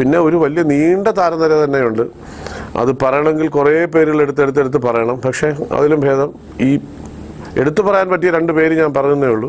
പിന്നെ ഒരു വലിയ നീണ്ട താരനിര തന്നെയുണ്ട് അത് പറയണമെങ്കിൽ കുറേ പേരുകൾ എടുത്തെടുത്തെടുത്ത് പറയണം പക്ഷേ അതിലും ഭേദം ഈ എടുത്തു പറയാൻ പറ്റിയ രണ്ട് പേര് ഞാൻ പറഞ്ഞതേ ഉള്ളൂ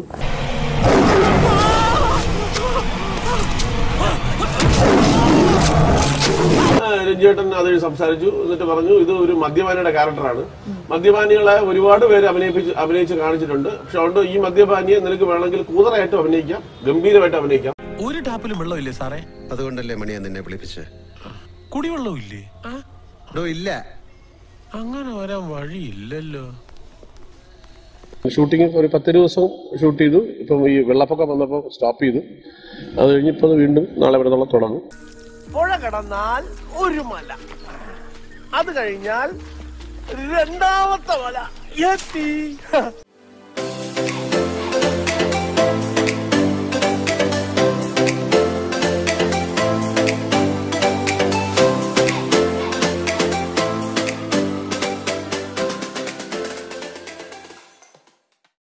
ആ, രഞ്ജേട്ടൻ അത് സംസാരിച്ചു എന്നിട്ട് പറഞ്ഞു ഇത് ഒരു മദ്യപാനിയുടെ ക്യാരക്ടറാണ് മദ്യപാനികളെ ഒരുപാട് പേര് അഭിനയിപ്പിച്ച് അഭിനയിച്ച് കാണിച്ചിട്ടുണ്ട് പക്ഷെ അതുകൊണ്ട് ഈ മദ്യപാനിയെ നിനക്ക് വേണമെങ്കിൽ കൂതറായിട്ട് അഭിനയിക്കാം ഗംഭീരമായിട്ട് അഭിനയിക്കാം ഒരു ടാപ്പിലും വെള്ളമില്ലേ സാറേ അതുകൊണ്ടല്ലേ മണിയാ നിന്നെ വിളിപ്പിച്ച് കുടിവെള്ളം ഇല്ലേ ഡോ ഇല്ല അങ്ങനെ വരാൻ വഴിയില്ലല്ലോ ഷൂട്ടിംഗ് ഒരു പത്ത് ദിവസം ഷൂട്ട് ചെയ്തു ഇപ്പം ഈ വെള്ളപ്പൊക്കം വന്നപ്പോൾ സ്റ്റോപ്പ് ചെയ്തു അത് കഴിഞ്ഞപ്പോൾ വീണ്ടും നാളെ ഇവിടെ നിന്നുള്ള തുടങ്ങും പുഴ കടന്നാൽ ഒരു മല അത് കഴിഞ്ഞാൽ രണ്ടാമത്തെ മല എത്തി